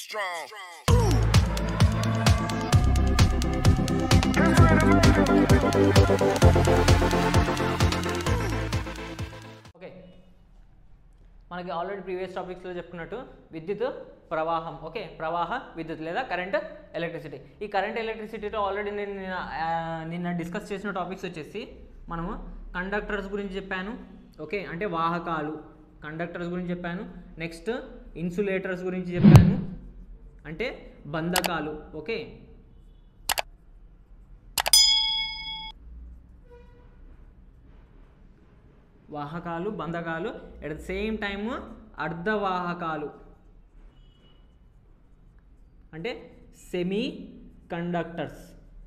strong. Okay మనకి already previous టాపిక్స్లో చెప్పుకున్నట్టు విద్యుత్ ప్రవాహం ఓకే ప్రవాహ విద్యుత్ లేదా కరెంట్ ఎలక్ట్రిసిటీ ఈ కరెంట్ ఎలక్ట్రిసిటీలో ఆల్రెడీ నేను నిన్న ఆ, నిన్న డిస్కస్ చేసిన టాపిక్స్ వచ్చేసి మనము కండక్టర్స్ గురించి చెప్పాను ఓకే అంటే వాహకాలు కండక్టర్స్ గురించి చెప్పాను నెక్స్ట్ ఇన్సులేటర్స్ గురించి చెప్పాను అంటే బంధకాలు ఓకే వాహకాలు బంధకాలు ఎట్ ద సేమ్ టైమ్ అర్ధవాహకాలు అంటే సెమీ కండక్టర్స్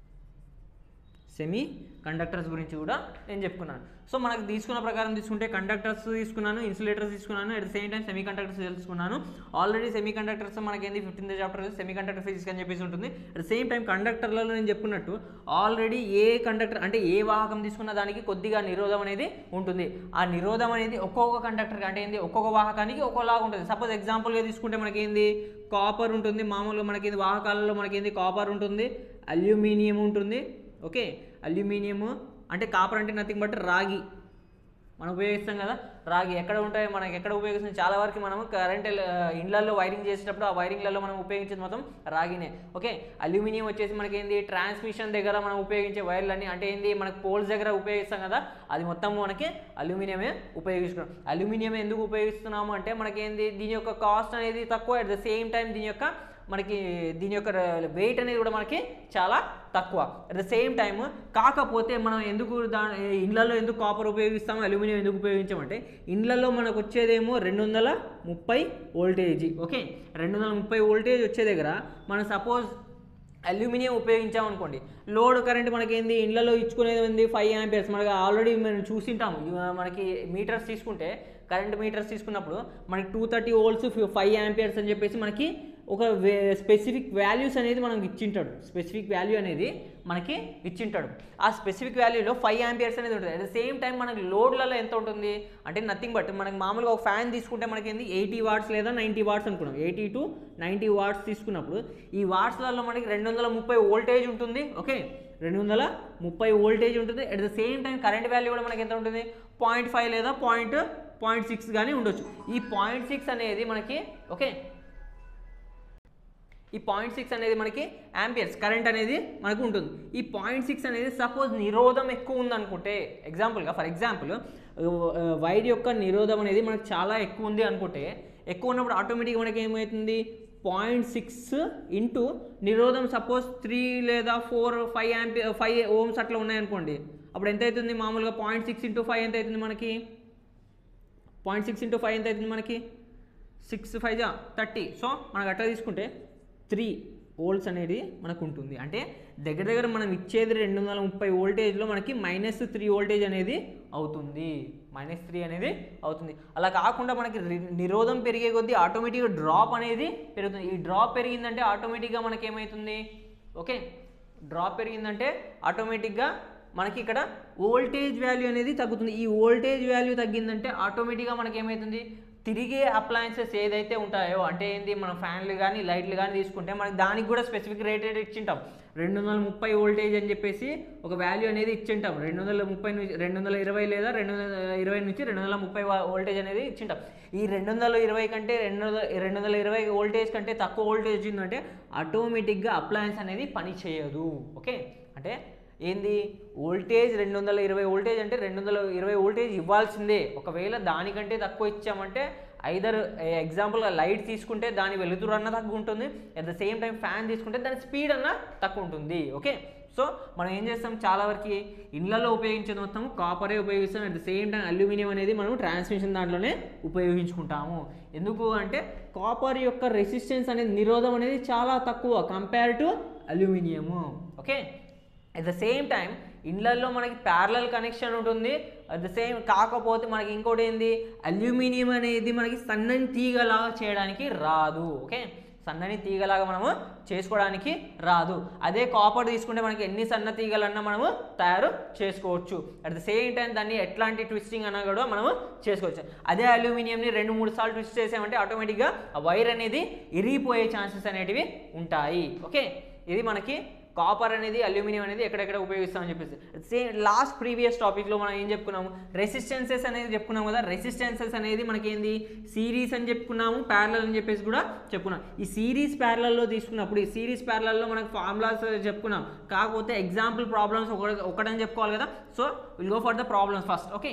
సెమీ కండక్టర్స్ గురించి కూడా నేను చెప్పుకున్నాను సో మనకు తీసుకున్న ప్రకారం తీసుకుంటే కండక్టర్స్ తీసుకున్నాను ఇన్సులేటర్స్ తీసుకున్నాను at the same time semiconductors తెలుసుకున్నాను ఆల్రెడీ సెమీ కండక్టర్స్ మనకి ఏంది fifteenth chapter semiconductor physics అని చెప్పేసి ఉంటుంది అట్ ద సేమ్ టైం కండక్టర్లలో నేను చెప్పుకున్నట్టు ఆల్రెడీ ఏ కండక్టర్ అంటే ఏ వాహకం తీసుకున్న దానికి కొద్దిగా నిరోధం అనేది ఉంటుంది ఆ నిరోధం అనేది ఒక్కొక్క కండక్టర్ అంటే ఏంది ఒక్కొక్క వాహకానికి ఒక్కోలాగా ఉంటుంది సపోజ్ ఎగ్జాంపుల్గా తీసుకుంటే మనకి ఏంది కాపర్ ఉంటుంది మామూలుగా మనకి ఏంది వాహకాలలో మనకి ఏంది కాపర్ ఉంటుంది అల్యూమినియం ఉంటుంది ఓకే అల్యూమినియం అంటే కాపర్ అంటే నథింగ్ బట్ రాగి మనం ఉపయోగిస్తాం కదా రాగి ఎక్కడ ఉంటాయి మనకి ఎక్కడ ఉపయోగిస్తాం చాలా వరకు మనం కరెంట్ ఇండ్లలో వైరింగ్ చేసేటప్పుడు ఆ వైరింగ్లలో మనం ఉపయోగించేది మొత్తం రాగినే ఓకే అల్యూమినియం వచ్చేసి మనకి ఏంది ట్రాన్స్మిషన్ దగ్గర మనం ఉపయోగించే వైర్లన్నీ అంటే ఏంది మనకి పోల్స్ దగ్గర ఉపయోగిస్తాం కదా అది మొత్తం మనకి అల్యూమినియమే ఉపయోగిస్తున్నాం అల్యూమినియం ఎందుకు ఉపయోగిస్తున్నాము అంటే మనకి ఏంది దీని యొక్క కాస్ట్ అనేది తక్కువ అట్ ద సేమ్ టైం దీని యొక్క మనకి దీని యొక్క వెయిట్ అనేది కూడా మనకి చాలా తక్కువ అట్ ద సేమ్ టైం కాకపోతే మనం ఎందుకు దా ఇండ్లలో ఎందుకు కాపర్ ఉపయోగిస్తాము అల్యూమినియం ఎందుకు ఉపయోగించామంటే ఇండ్లలో మనకు వచ్చేదేమో రెండు వందల ముప్పై వోల్టేజ్ ఓకే రెండు వందల ముప్పై వోల్టేజ్ వచ్చే దగ్గర మనం సపోజ్ అల్యూమినియం ఉపయోగించాం అనుకోండి లోడ్ కరెంట్ మనకి ఏంది ఇళ్లలో ఇచ్చుకునేది ఏంది ఫైవ్ యాంపియర్స్ మనకి ఆల్రెడీ మనం చూసింటాము ఇవ- మనకి మీటర్స్ తీసుకుంటే కరెంట్ మీటర్స్ తీసుకున్నప్పుడు మనకి two thirty volts five amperes అని చెప్పేసి మనకి ఒక స్పెసిఫిక్ వాల్యూస్ అనేది మనకి ఇచ్చింటాడు స్పెసిఫిక్ వాల్యూ అనేది మనకి ఇచ్చింటాడు ఆ స్పెసిఫిక్ వాల్యూలో ఫైవ్ యాంపియర్స్ అనేది ఉంటుంది అట్ ద సేమ్ టైం మనకి లోడ్లలో ఎంత ఉంటుంది అంటే నథింగ్ బట్ మనకి మామూలుగా ఒక ఫ్యాన్ తీసుకుంటే మనకి ఏంది ఎయిటీ వాట్స్ లేదా నైంటీ వాట్స్ అనుకున్నాం ఎయిటీ టు నైంటీ వాట్స్ తీసుకున్నప్పుడు ఈ వాట్స్లలో మనకి రెండు వందల ముప్పై వోల్టేజ్ ఉంటుంది ఓకే రెండు వందల ముప్పై వోల్టేజ్ ఉంటుంది at the same time current value కూడా మనకి ఎంత ఉంటుంది పాయింట్ ఫైవ్ లేదా పాయింట్ పాయింట్ సిక్స్ కానీ ఉండొచ్చు ఈ పాయింట్ సిక్స్ అనేది మనకి ఓకే ఈ పాయింట్ సిక్స్ అనేది మనకి యాంపియర్స్ కరెంట్ అనేది మనకు ఉంటుంది ఈ పాయింట్ సిక్స్ అనేది సపోజ్ నిరోధం ఎక్కువ ఉందనుకుంటే ఎగ్జాంపుల్గా ఫర్ ఎగ్జాంపుల్ వైర్ యొక్క నిరోధం అనేది మనకు చాలా ఎక్కువ ఉంది అనుకుంటే ఎక్కువ ఉన్నప్పుడు ఆటోమేటిక్గా మనకి ఏమవుతుంది పాయింట్ సిక్స్ ఇంటూ నిరోధం సపోజ్ త్రీ లేదా four five amp five ohms అట్లా ఉన్నాయనుకోండి అప్పుడు ఎంత అవుతుంది మామూలుగా పాయింట్ సిక్స్ ఇంటూ ఫైవ్ ఎంత అవుతుంది మనకి పాయింట్ సిక్స్ ఇంటూ ఫైవ్ ఎంత అవుతుంది మనకి సిక్స్ ఫైవ్ జా థర్టీ సో మనకు అట్లా తీసుకుంటే త్రీ వోల్ట్స్ అనేది మనకు ఉంటుంది అంటే దగ్గర దగ్గర మనం ఇచ్చేది రెండు వందల ముప్పై వోల్టేజ్లో మనకి మైనస్ త్రీ వోల్టేజ్ అనేది అవుతుంది మైనస్ త్రీ అనేది అవుతుంది అలా కాకుండా మనకి రి- నిరోధం పెరిగే కొద్దీ ఆటోమేటిక్గా డ్రాప్ అనేది పెరుగుతుంది ఈ డ్రాప్ పెరిగిందంటే ఆటోమేటిక్గా మనకి ఏమవుతుంది ఓకే డ్రాప్ పెరిగిందంటే ఆటోమేటిక్గా మనకి ఇక్కడ వోల్టేజ్ వాల్యూ అనేది తగ్గుతుంది ఈ వోల్టేజ్ వాల్యూ తగ్గిందంటే ఆటోమేటిక్గా మనకి ఏమవుతుంది తిరిగే అప్లయన్సెస్ ఏదైతే ఉంటాయో అంటే ఏంది మనం ఫ్యాన్లు కానీ లైట్లు కానీ తీసుకుంటే మనకి దానికి కూడా స్పెసిఫిక్ రేటెడ్ ఇచ్చింటాం రెండు వందల ముప్పై వోల్టేజ్ అని చెప్పేసి ఒక వాల్యూ అనేది ఇచ్చింటాం రెండు వందల ముప్పై నుంచి రెండు వందల ఇరవై లేదా రెండు వందల ఇరవై నుంచి రెండు వందల ముప్పై వోల్టేజ్ అనేది ఇచ్చింటాం ఈ రెండు వందల ఇరవై కంటే రెండు వందల రెండు వందల ఇరవై వోల్టేజ్ కంటే తక్కువ వోల్టేజ్ వచ్చిందంటే ఆటోమేటిక్గా అప్లయన్స్ అనేది పని చేయదు ఓకే అంటే ఏంది వోల్టేజ్ రెండు వందల ఇరవై వోల్టేజ్ అంటే రెండు వందల ఇరవై వోల్టేజ్ ఇవ్వాల్సిందే ఒకవేళ దానికంటే తక్కువ ఇచ్చామంటే ఐదర్ ఎగ్జాంపుల్గా లైట్ తీసుకుంటే దాని వెలుతురు అన్న తక్కువ ఉంటుంది at the same time fan తీసుకుంటే దాని స్పీడ్ అన్న తక్కువ ఉంటుంది ఓకే సో మనం ఏం చేస్తాం చాలా వరకు ఇళ్లలో ఉపయోగించేది మొత్తం కాపరే ఉపయోగిస్తాం at the same time aluminium అనేది మనం ట్రాన్స్మిషన్ దాంట్లోనే ఉపయోగించుకుంటాము ఎందుకు అంటే కాపర్ యొక్క రెసిస్టెన్స్ అనేది నిరోధం అనేది చాలా తక్కువ compare to aluminium okay at the same time ఇండ్లల్లో మనకి ప్యారలల్ కనెక్షన్ ఉంటుంది అట్ ద సేమ్ కాకపోతే మనకి ఇంకోటి ఏంది అల్యూమినియం అనేది మనకి సన్నని తీగలాగా చేయడానికి రాదు ఓకే సన్నని తీగలాగా మనము చేసుకోవడానికి రాదు అదే కాపర్ తీసుకుంటే మనకి ఎన్ని సన్న తీగలన్నా మనము తయారు చేసుకోవచ్చు అట్ ద సేమ్ టైం దాన్ని ఎట్లాంటి ట్విస్టింగ్ అన్నా కూడా మనము చేసుకోవచ్చు అదే అల్యూమినియంని రెండు మూడు సార్లు ట్విస్ట్ చేసామంటే ఆటోమేటిక్గా ఆ వైర్ అనేది ఇరిగిపోయే ఛాన్సెస్ అనేటివి ఉంటాయి ఓకే ఇది మనకి కాపర్ అనేది అల్యూమినియం అనేది ఎక్కడెక్కడ ఉపయోగిస్తామని చెప్పేసి సేమ్ లాస్ట్ ప్రీవియస్ టాపిక్లో మనం ఏం చెప్పుకున్నాము రెసిస్టెన్సెస్ అనేది చెప్పుకున్నాం కదా రెసిస్టెన్సెస్ అనేది మనకి ఏంది సిరీస్ అని చెప్పుకున్నాము ప్యారలల్ అని చెప్పేసి కూడా చెప్పుకున్నాం ఈ సిరీస్ ప్యారలల్లో తీసుకున్నప్పుడు ఈ సిరీస్ ప్యారలల్లో మనకు ఫార్ములాస్ చెప్పుకున్నాం కాకపోతే ఎగ్జాంపుల్ ప్రాబ్లమ్స్ ఒక ఒకటని చెప్పుకోవాలి కదా so will go for the problems first okay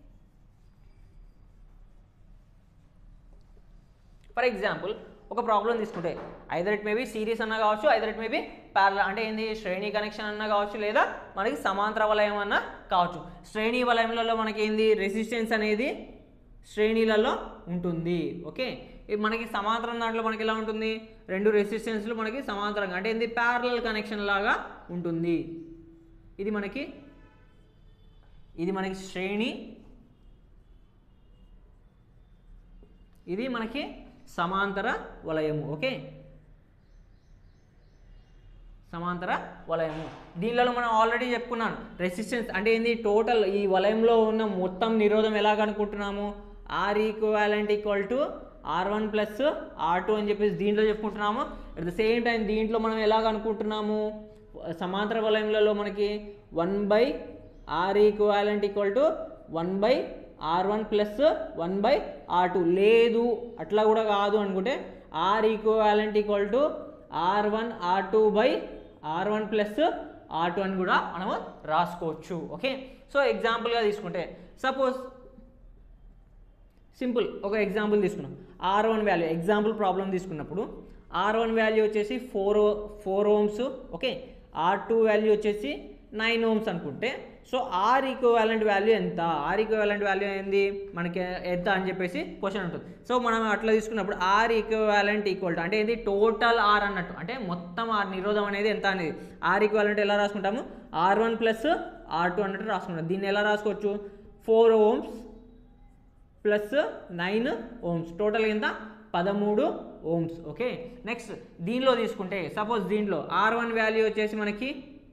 for example ఒక ప్రాబ్లం తీసుకుంటే ఐదర్ ఇట్ మేబీ సిరీస్ అన్న కావచ్చు ఐదర్ ఇట్ మేబీ ప్యారల అంటే ఏంది శ్రేణి కనెక్షన్ అన్న కావచ్చు లేదా మనకి సమాంతర వలయం అన్న కావచ్చు శ్రేణి వలయంలలో మనకి ఏంది రెసిస్టెన్స్ అనేది శ్రేణిలలో ఉంటుంది ఓకే ఇది మనకి సమాంతరం దాంట్లో మనకి ఎలా ఉంటుంది రెండు రెసిస్టెన్స్లు మనకి సమాంతరంగా అంటే ఏంది ప్యారలల్ కనెక్షన్ లాగా ఉంటుంది ఇది మనకి ఇది మనకి శ్రేణి ఇది మనకి సమాంతర వలయము ఓకే సమాంతర వలయము దీనిలో మనం ఆల్రెడీ చెప్పుకున్నాను రెసిస్టెన్స్ అంటే ఏంది టోటల్ ఈ వలయంలో ఉన్న మొత్తం నిరోధం ఎలా కనుక్కుంటున్నాము R equivalent equal to R one plus R two అని చెప్పేసి దీంట్లో చెప్పుకుంటున్నాము అట్ ద సేమ్ టైం దీంట్లో మనం ఎలా కనుక్కుంటున్నాము సమాంతర వలయంలో మనకి one by R equivalent equal to one by R one plus one by R two లేదు అట్లా కూడా కాదు అనుకుంటే R equivalent equal to R one R two by R one plus R two అని కూడా మనము రాసుకోవచ్చు ఓకే సో ఎగ్జాంపుల్గా తీసుకుంటే సపోజ్ సింపుల్ ఒక ఎగ్జాంపుల్ తీసుకున్నాం R one value example problem తీసుకున్నప్పుడు ఆర్ వన్ వాల్యూ వచ్చేసి four four ohms okay R two value వచ్చేసి నైన్ ఓమ్స్ అనుకుంటే సో ఆర్ ఈక్వాలెంట్ వాల్యూ ఎంత ఆర్ ఈక్వాలెంట్ వాల్యూ ఏంది మనకి ఎంత అని చెప్పేసి క్వశ్చన్ ఉంటుంది సో మనం అట్లా తీసుకున్నప్పుడు ఆర్ ఈక్వాలెంట్ ఈక్వల్ టు అంటే ఏంది టోటల్ ఆర్ అన్నట్టు అంటే మొత్తం ఆర్ నిరోధం అనేది ఎంత అనేది ఆర్ ఈక్వాలెంట్ ఎలా రాసుకుంటాము R one plus R two అన్నట్టు రాసుకుంటాం దీన్ని ఎలా రాసుకోవచ్చు four ohms plus nine ohms total ఎంత పదమూడు ఓమ్స్ ఓకే నెక్స్ట్ దీనిలో తీసుకుంటే సపోజ్ దీంట్లో ఆర్ వన్ వాల్యూ వచ్చేసి మనకి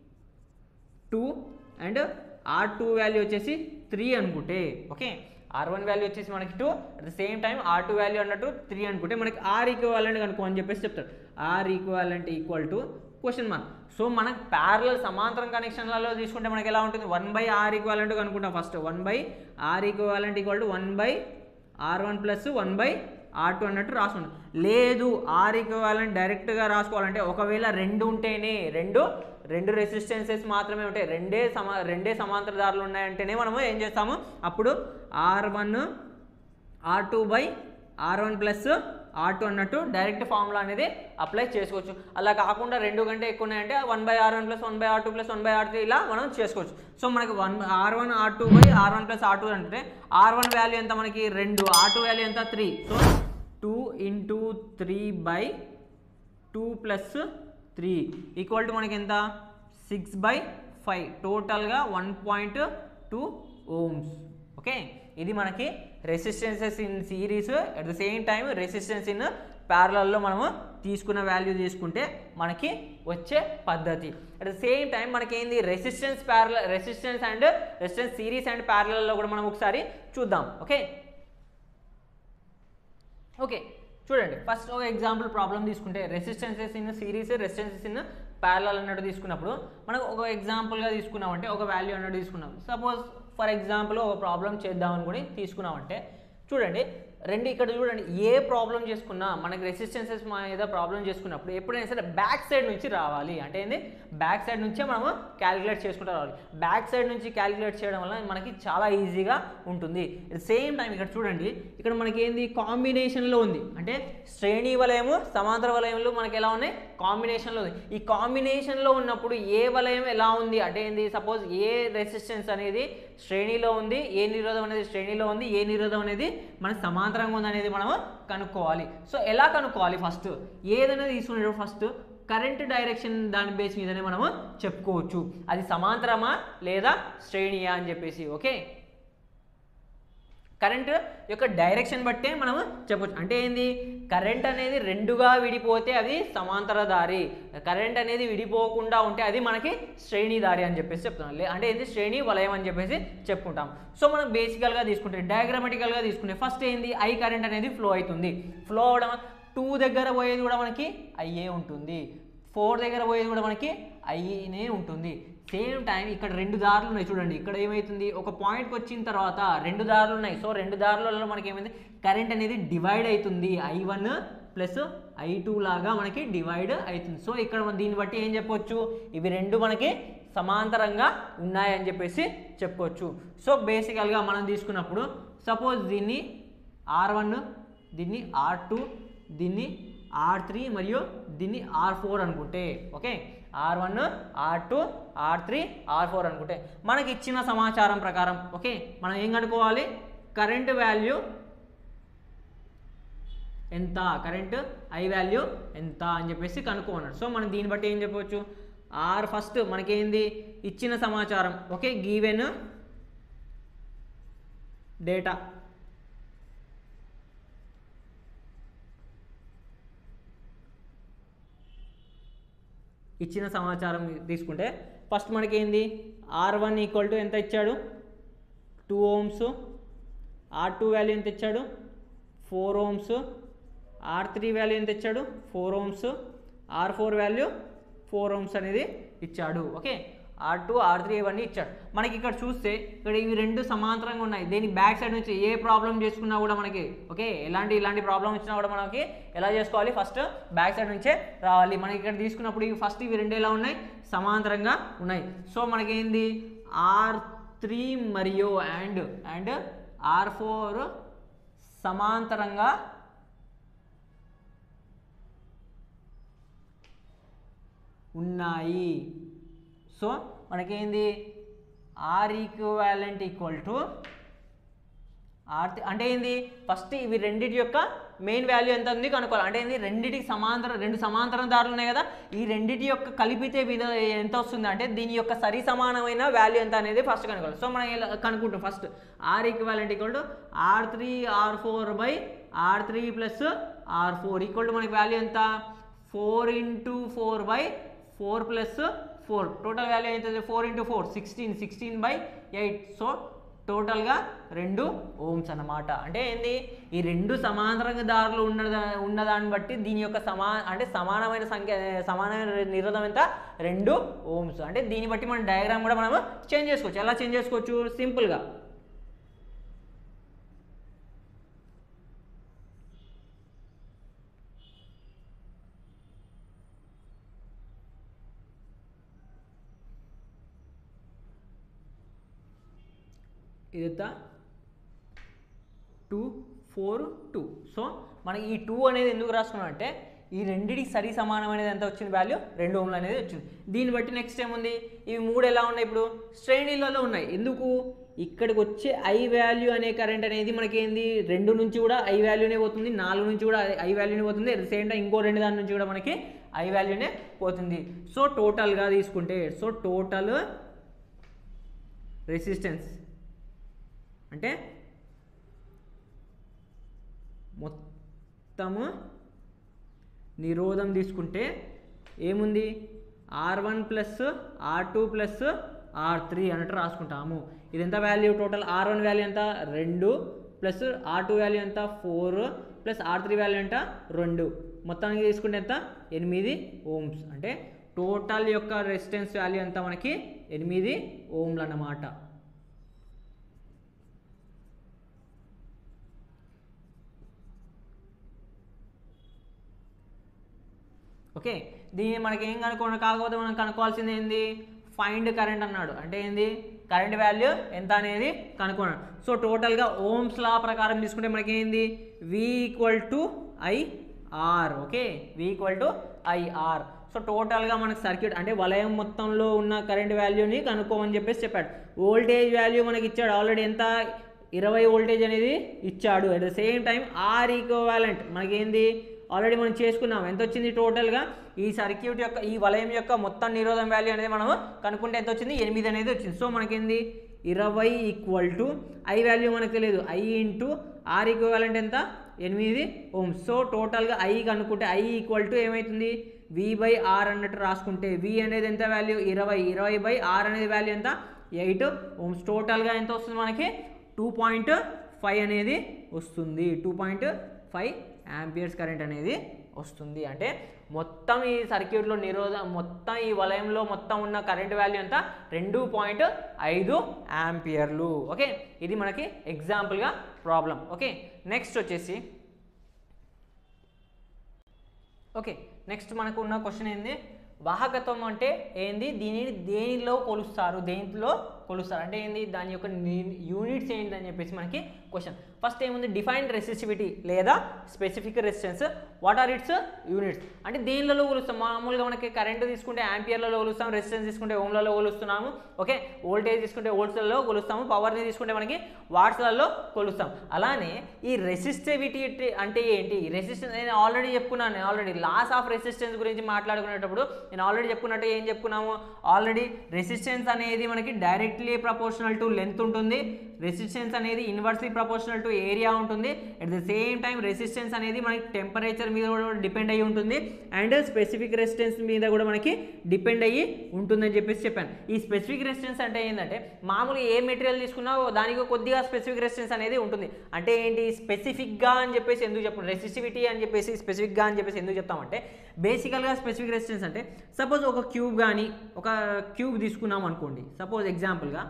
two and R two value వచ్చేసి త్రీ అనుకుంటే ఓకే ఆర్ వన్ వాల్యూ వచ్చేసి మనకి two at the same time R two value అన్నట్టు త్రీ అనుకుంటే మనకి ఆర్ ఈక్వాలెంట్ కనుక్కో అని చెప్పేసి చెప్తారు R equivalent equal to question mark so మనకు ప్యారలల్ సమాంతరం కనెక్షన్లలో తీసుకుంటే మనకి ఎలా ఉంటుంది వన్ బై ఆర్ ఈక్వాలెంట్ కనుక్కుంటాం first one by R equivalent equal to one by R one plus one by R two అన్నట్టు రాసుకుంటాం లేదు ఆర్ ఈక్వాలెంట్ డైరెక్ట్గా రాసుకోవాలంటే ఒకవేళ రెండు ఉంటేనే రెండు రెండు రెసిస్టెన్సెస్ మాత్రమే ఉంటాయి రెండే సమా రెండే సమాంతర దారులు ఉన్నాయంటేనే మనము ఏం చేస్తాము అప్పుడు R one R two by R one plus R two అన్నట్టు డైరెక్ట్ ఫార్ములా అనేది అప్లై చేసుకోవచ్చు అలా కాకుండా రెండు కంటే ఎక్కువ ఉన్నాయంటే one by R one plus one by R two plus one by R three ఇలా మనం చేసుకోవచ్చు సో మనకి one R one R two by R one plus R two అంటే ఆర్ వన్ వాల్యూ ఎంత మనకి రెండు ఆర్ టూ వాల్యూ ఎంత three so two into three by two plus three equal to మనకి ఎంత సిక్స్ బై ఫైవ్ టోటల్గా one point two ohms okay ఇది మనకి resistances in series at the same time resistance in ప్యారలల్లో మనము తీసుకున్న value తీసుకుంటే మనకి వచ్చే పద్ధతి అట్ ద సేమ్ టైం మనకి ఏంది resistance parallel resistance and resistance series and ప్యారలలో కూడా మనం ఒకసారి చూద్దాం ఓకే ఓకే చూడండి ఫస్ట్ ఒక ఎగ్జాంపుల్ ప్రాబ్లం తీసుకుంటే resistances in series resistances in parallel అన్నట్టు తీసుకున్నప్పుడు మనకు ఒక ఎగ్జాంపుల్గా తీసుకున్నామంటే ఒక వాల్యూ అన్నట్టు తీసుకున్నాం సపోజ్ ఫర్ ఎగ్జాంపుల్ ఒక ప్రాబ్లం చేద్దామని కూడా తీసుకున్నామంటే చూడండి రెండు ఇక్కడ చూడండి ఏ ప్రాబ్లం చేసుకున్నా మనకి రెసిస్టెన్సెస్ మీద ప్రాబ్లం చేసుకున్నప్పుడు ఎప్పుడైనా సరే బ్యాక్ సైడ్ నుంచి రావాలి అంటే ఏంది బ్యాక్ సైడ్ నుంచే మనము క్యాలిక్యులేట్ చేసుకుంటూ రావాలి బ్యాక్ సైడ్ నుంచి క్యాలిక్యులేట్ చేయడం వల్ల మనకి చాలా ఈజీగా ఉంటుంది సేమ్ టైం ఇక్కడ చూడండి ఇక్కడ మనకి ఏంది కాంబినేషన్లో ఉంది అంటే శ్రేణి వలయము సమాంతర వలయంలో మనకి ఎలా ఉన్నాయి కాంబినేషన్లో ఉంది ఈ కాంబినేషన్లో ఉన్నప్పుడు ఏ వలయం ఎలా ఉంది అంటే ఏంది సపోజ్ ఏ రెసిస్టెన్స్ అనేది శ్రేణిలో ఉంది ఏ నిరోధం అనేది శ్రేణిలో ఉంది ఏ నిరోధం అనేది మనకి సమాంతరంగా ఉంది అనేది మనము కనుక్కోవాలి సో ఎలా కనుక్కోవాలి ఫస్ట్ ఏదైనా తీసుకునేటప్పుడు ఫస్ట్ కరెంట్ డైరెక్షన్ దాని బేస్ మీదనే మనము చెప్పుకోవచ్చు అది సమాంతరమా లేదా శ్రేణియా అని చెప్పేసి ఓకే కరెంట్ యొక్క డైరెక్షన్ బట్టే మనం చెప్పొచ్చు అంటే ఏంది కరెంట్ అనేది రెండుగా విడిపోతే అది సమాంతర దారి కరెంట్ అనేది విడిపోకుండా ఉంటే అది మనకి శ్రేణి దారి అని చెప్పేసి చెప్తున్నాం లే- అంటే ఏంది శ్రేణి వలయం అని చెప్పేసి చెప్పుకుంటాం సో మనం బేసికల్గా తీసుకుంటే డయాగ్రామటికల్గా తీసుకుంటే ఫస్ట్ ఏంది ఐ కరెంట్ అనేది ఫ్లో అవుతుంది ఫ్లో అవడం టూ దగ్గర పోయేది కూడా మనకి ఐఏ ఉంటుంది ఫోర్ దగ్గర పోయేది కూడా మనకి ఐనే ఉంటుంది సేమ్ టైం ఇక్కడ రెండు దారులు ఉన్నాయి చూడండి ఇక్కడ ఏమవుతుంది ఒక పాయింట్కి వచ్చిన తర్వాత రెండు దారులు ఉన్నాయి సో రెండు దారులలో మనకి ఏమైంది కరెంట్ అనేది డివైడ్ అవుతుంది I one plus I two లాగా మనకి డివైడ్ అవుతుంది సో ఇక్కడ మనం దీన్ని బట్టి ఏం చెప్పొచ్చు ఇవి రెండు మనకి సమాంతరంగా ఉన్నాయని చెప్పేసి చెప్పుకోవచ్చు సో బేసికల్గా మనం తీసుకున్నప్పుడు సపోజ్ దీన్ని ఆర్ వన్ దీన్ని ఆర్ టూ దీన్ని ఆర్ త్రీ మరియు దీన్ని ఆర్ ఫోర్ అనుకుంటే okay R one R two R three R four అనుకుంటే మనకి ఇచ్చిన సమాచారం ప్రకారం ఓకే మనం ఏం కనుక్కోవాలి కరెంట్ వాల్యూ ఎంత కరెంట్ ఐ వాల్యూ ఎంత అని చెప్పేసి కనుక్కోమన్నాడు సో మనం దీన్ని బట్టి ఏం చెప్పవచ్చు ఆర్ ఫస్ట్ మనకేంది ఇచ్చిన సమాచారం ఓకే గీవెన్ డేటా ఇచ్చిన సమాచారం తీసుకుంటే ఫస్ట్ మనకి ఏంది ఆర్ వన్ ఈక్వల్ టు ఎంత ఇచ్చాడు two ohms R two value ఎంత ఇచ్చాడు four ohms R three value ఎంత ఇచ్చాడు four ohms R four value four ohms అనేది ఇచ్చాడు okay R two R three ఇవన్నీ ఇచ్చాడు మనకి ఇక్కడ చూస్తే ఇక్కడ ఇవి రెండు సమాంతరంగా ఉన్నాయి దీని బ్యాక్ సైడ్ నుంచి ఏ ప్రాబ్లం చేసుకున్నా కూడా మనకి ఓకే ఎలాంటి ఇలాంటి ప్రాబ్లం వచ్చినా కూడా మనకి ఎలా చేసుకోవాలి ఫస్ట్ బ్యాక్ సైడ్ నుంచే రావాలి మనకి ఇక్కడ తీసుకున్నప్పుడు ఇవి ఫస్ట్ ఇవి రెండు ఎలా ఉన్నాయి సమాంతరంగా ఉన్నాయి సో మనకి ఏంది ఆర్ త్రీ మరియు అండ్ అండ్ ఆర్ ఫోర్ సమాంతరంగా ఉన్నాయి సో మనకేంది R equivalent equal to R అంటే ఏంది ఫస్ట్ ఇవి రెండిటి యొక్క మెయిన్ వాల్యూ ఎంత ఉంది కనుక్కోవాలి అంటే ఏంది రెండిటికి సమాంతర రెండు సమాంతర దారులు ఉన్నాయి కదా ఈ రెండిటి యొక్క కలిపితే విధ ఎంత వస్తుంది అంటే దీని యొక్క సరి సమానమైన వాల్యూ ఎంత అనేది ఫస్ట్ కనుక్కోవాలి సో మనం ఇలా కనుక్కుంటాం first R equivalent equal to R three R four by R three plus R four equal to మనకి వాల్యూ ఎంత four into four by four plus four total value అవుతుంది four into four sixteen sixteen by eight so టోటల్గా రెండు Ohm's అన్నమాట అంటే ఏంది ఈ రెండు సమాంతరంగా దారులు ఉన్న ఉన్నదాన్ని బట్టి దీని యొక్క సమా అంటే సమానమైన సంఖ్య సమానమైన నిరోధం ఎంత రెండు ఓమ్స్ అంటే దీన్ని బట్టి మన డయాగ్రామ్ కూడా మనము చేంజ్ చేసుకోవచ్చు ఎలా చేంజ్ చేసుకోవచ్చు సింపుల్గా ఇదంతా టూ ఫోర్ టూ సో మనకి ఈ టూ అనేది ఎందుకు రాసుకున్నాం అంటే ఈ రెండిటికి సరి సమానమైనది ఎంత వచ్చింది వాల్యూ రెండు ఓమ్లు అనేది వచ్చింది దీన్ని బట్టి నెక్స్ట్ ఏముంది ఇవి మూడు ఎలా ఉన్నాయి ఇప్పుడు శ్రేణిలలో ఉన్నాయి ఎందుకు ఇక్కడికి వచ్చే ఐ వాల్యూ అనే కరెంట్ అనేది మనకి ఏంది రెండు నుంచి కూడా ఐ వాల్యూనే పోతుంది నాలుగు నుంచి కూడా ఐ వాల్యూనే పోతుంది అట్ సేమ్ టైం ఇంకో రెండు దాని నుంచి కూడా మనకి ఐ వాల్యూనే పోతుంది సో టోటల్గా తీసుకుంటే సో టోటల్ రెసిస్టెన్స్ అంటే మొత్తము నిరోధం తీసుకుంటే ఏముంది R one plus R two plus R three అన్నట్టు రాసుకుంటాము ఇది ఎంత value total R one value ఎంత రెండు ప్లస్ ఆర్ టూ వాల్యూ ఎంత four plus R three value ఎంత రెండు మొత్తానికి తీసుకుంటే ఎంత ఎనిమిది ఓమ్స్ అంటే టోటల్ యొక్క రెసిస్టెన్స్ వాల్యూ ఎంత మనకి ఎనిమిది ఓమ్లు అన్నమాట ఓకే దీన్ని మనకి ఏం కనుక్కోండి కాకపోతే మనం కనుక్కోవాల్సింది ఏంది ఫైండ్ కరెంట్ అన్నాడు అంటే ఏంది కరెంట్ వాల్యూ ఎంత అనేది కనుక్కున్నాడు సో టోటల్గా ఓమ్స్ లా ప్రకారం తీసుకుంటే మనకి ఏంది V equal to I R okay V equal to IR so టోటల్గా మనకి సర్క్యూట్ అంటే వలయం మొత్తంలో ఉన్న కరెంట్ వాల్యూని కనుక్కోమని చెప్పేసి చెప్పాడు వోల్టేజ్ వాల్యూ మనకి ఇచ్చాడు ఆల్రెడీ ఎంత ఇరవై వోల్టేజ్ అనేది ఇచ్చాడు at the same time R equivalent మనకేంది ఆల్రెడీ మనం చేసుకున్నాం ఎంత వచ్చింది టోటల్గా ఈ సర్క్యూట్ యొక్క ఈ వలయం యొక్క మొత్తం నిరోధం వాల్యూ అనేది మనం కనుక్కుంటే ఎంత వచ్చింది ఎనిమిది అనేది వచ్చింది సో మనకేంది ఇరవై ఈక్వల్ టు ఐ వాల్యూ మనకు తెలియదు ఐ ఇంటూ ఆర్ ఈక్వాలెంట్ ఎంత ఎనిమిది ఓమ్స్ సో టోటల్గా ఐ కనుక్కుంటే ఐ ఈక్వల్ టు ఏమవుతుంది వి బై ఆర్ అన్నట్టు రాసుకుంటే వి అనేది ఎంత వాల్యూ ఇరవై ఇరవై బై ఆర్ అనేది వాల్యూ ఎంత ఎయిట్ ఓమ్స్ టోటల్గా ఎంత వస్తుంది మనకి టూ పాయింట్ ఫైవ్ అనేది వస్తుంది two point five amperes current అనేది వస్తుంది అంటే మొత్తం ఈ సర్క్యూట్లో నిరోధ మొత్తం ఈ వలయంలో మొత్తం ఉన్న కరెంట్ వాల్యూ ఎంత రెండు పాయింట్ ఐదు యాంపియర్లు ఓకే ఇది మనకి ఎగ్జాంపుల్గా ప్రాబ్లం ఓకే నెక్స్ట్ వచ్చేసి ఓకే నెక్స్ట్ మనకు ఉన్న క్వశ్చన్ ఏంది వాహకత్వం అంటే ఏంది దీనిని దేనిలో కొలుస్తారు దేంట్లో కొలుస్తారు అంటే ఏంది దాని యొక్క యూనిట్స్ ఏంటి అని చెప్పేసి మనకి క్వశ్చన్ ఫస్ట్ ఏముంది డిఫైన్డ్ రెసిస్టివిటీ లేదా specific resistance what are its units అంటే దేనిలలో కొలుస్తాం మామూలుగా మనకి కరెంట్ తీసుకుంటే యాంపియర్లలో కొలుస్తాం రెసిస్టెన్స్ తీసుకుంటే ఓమ్లలో కొలుస్తున్నాము ఓకే వోల్టేజ్ తీసుకుంటే వోల్ట్స్లలో కొలుస్తాము పవర్ని తీసుకుంటే మనకి వాట్స్లలో కొలుస్తాం అలానే ఈ రెసిస్టివిటీ అంటే ఏంటి రెసిస్టెన్స్ నేను ఆల్రెడీ చెప్పుకున్నాను నేను ఆల్రెడీ లాస్ ఆఫ్ రెసిస్టెన్స్ గురించి మాట్లాడుకునేటప్పుడు నేను ఆల్రెడీ చెప్పుకున్నట్టు ఏం చెప్పుకున్నాము ఆల్రెడీ రెసిస్టెన్స్ అనేది మనకి డైరెక్ట్లీ ప్రపోర్షనల్ టు లెంత్ ఉంటుంది రెసిస్టెన్స్ అనేది ఇన్వర్స్లీ ప్రపోర్షనల్ టు ఏరియా ఉంటుంది at the same time resistance అనేది మనకి టెంపరేచర్ మీద కూడా డిపెండ్ అయ్యి ఉంటుంది అండ్ స్పెసిఫిక్ రెసిస్టెన్స్ మీద కూడా మనకి డిపెండ్ అయ్యి ఉంటుందని చెప్పేసి చెప్పాను ఈ స్పెసిఫిక్ రెసిస్టెన్స్ అంటే ఏంటంటే మామూలుగా ఏ మెటీరియల్ తీసుకున్నా దానికి కొద్దిగా స్పెసిఫిక్ రెసిస్టెన్స్ అనేది ఉంటుంది అంటే ఏంటి స్పెసిఫిక్గా అని చెప్పేసి ఎందుకు చెప్పు రెసిస్టివిటీ అని చెప్పేసి స్పెసిఫిక్గా అని చెప్పేసి ఎందుకు చెప్తామంటే బేసికల్గా స్పెసిఫిక్ రెసిస్టెన్స్ అంటే సపోజ్ ఒక క్యూబ్ కానీ ఒక క్యూబ్ తీసుకున్నాం అనుకోండి సపోజ్ ఎగ్జాంపుల్గా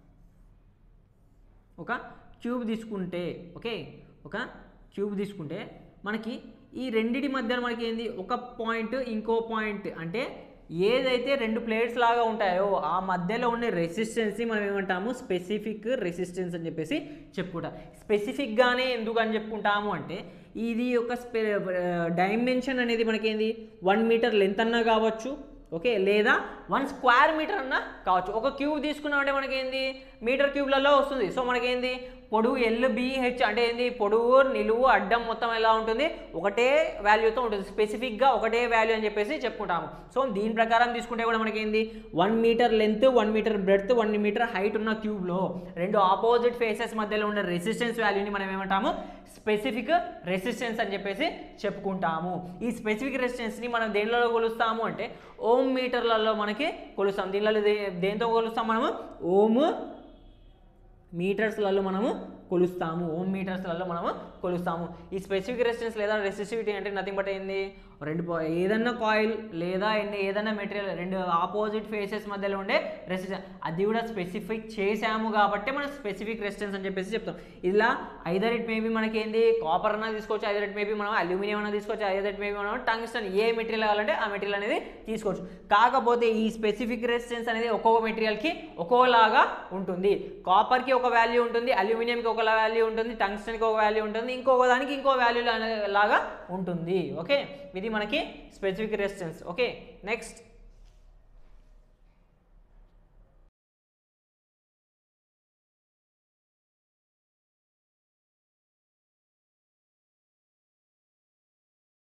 ఒక క్యూబ్ తీసుకుంటే ఓకే ఒక క్యూబ్ తీసుకుంటే మనకి ఈ రెండిటి మధ్యన మనకి ఏంది ఒక పాయింట్ ఇంకో పాయింట్ అంటే ఏదైతే రెండు ప్లేట్స్ లాగా ఉంటాయో ఆ మధ్యలో ఉండే రెసిస్టెన్స్ని మనం ఏమంటాము స్పెసిఫిక్ రెసిస్టెన్స్ అని చెప్పేసి చెప్పుకుంటాం స్పెసిఫిక్గానే ఎందుకు అని చెప్పుకుంటాము అంటే ఇది ఒక స్పె డైమెన్షన్ అనేది మనకేంది వన్ మీటర్ లెంత్ అన్నా కావచ్చు ఓకే లేదా వన్ స్క్వేర్ మీటర్ అన్నా కావచ్చు ఒక క్యూబ్ తీసుకున్నామంటే మనకేంది మీటర్ క్యూబ్లలో వస్తుంది సో మనకేంది పొడుగు ఎల్ బిహెచ్ అంటే ఏంది పొడుగు నిలువు అడ్డం మొత్తం ఎలా ఉంటుంది ఒకటే వాల్యూతో ఉంటుంది స్పెసిఫిక్గా ఒకటే వాల్యూ అని చెప్పేసి చెప్పుకుంటాము సో దీని ప్రకారం తీసుకుంటే కూడా మనకేంది one metre length one metre breadth one metre height ఉన్న క్యూబ్లో రెండు ఆపోజిట్ ఫేసెస్ మధ్యలో ఉన్న రెసిస్టెన్స్ వాల్యూని మనం ఏమంటాము స్పెసిఫిక్ రెసిస్టెన్స్ అని చెప్పేసి చెప్పుకుంటాము ఈ స్పెసిఫిక్ రెసిస్టెన్స్ని మనం దేనిలో కొలుస్తాము అంటే ఓమ్ మీటర్లలో మనకి కొలుస్తాం దీనిలో దే- దేంతో కొలుస్తాం మనము ఓము మీటర్స్లలో మనము కొలుస్తాము ఓమ్ మీటర్స్లలో మనము కొలుస్తాము ఈ స్పెసిఫిక్ రెసిస్టెన్స్ లేదా రెసిస్టివిటీ అంటే నథింగ్ బట్ ఏంది రెండు పా- ఏదన్నా కాయిల్ లేదా ఎన్ని- ఏదన్నా మెటీరియల్ రెండు ఆపోజిట్ ఫేసెస్ మధ్యలో ఉండే రెసిస్టెన్స్ అది కూడా స్పెసిఫిక్ చేసాము కాబట్టి మనం స్పెసిఫిక్ రెసిస్టెన్స్ అని చెప్పేసి చెప్తాం ఇలా ఐదర్ ఇట్ మేబీ మనకి ఏంది కాపర్ అన్నా తీసుకోవచ్చు ఐదర్ ఇట్ మేబీ మనం అల్యూమినియం అన్నా తీసుకోవచ్చు ఐదర్ ఇట్ మేబీ మనం టంగ్స్టన్ ఏ మెటీరియల్ కావాలంటే ఆ మెటీరియల్ అనేది తీసుకోవచ్చు కాకపోతే ఈ స్పెసిఫిక్ రెసిస్టెన్స్ అనేది ఒక్కొక్క మెటీరియల్కి ఒక్కోలాగా ఉంటుంది కాపర్కి ఒక వాల్యూ ఉంటుంది అల్యూమినియంకి ఒక వాల్యూ ఉంటుంది టంగ్స్టన్కి ఒక వాల్యూ ఉంటుంది ఇంకొక దానికి ఇంకో వాల్యూ లాగా ఉంటుంది ఓకే ఇది మనకి స్పెసిఫిక్ రెసిస్టెన్స్ ఓకే నెక్స్ట్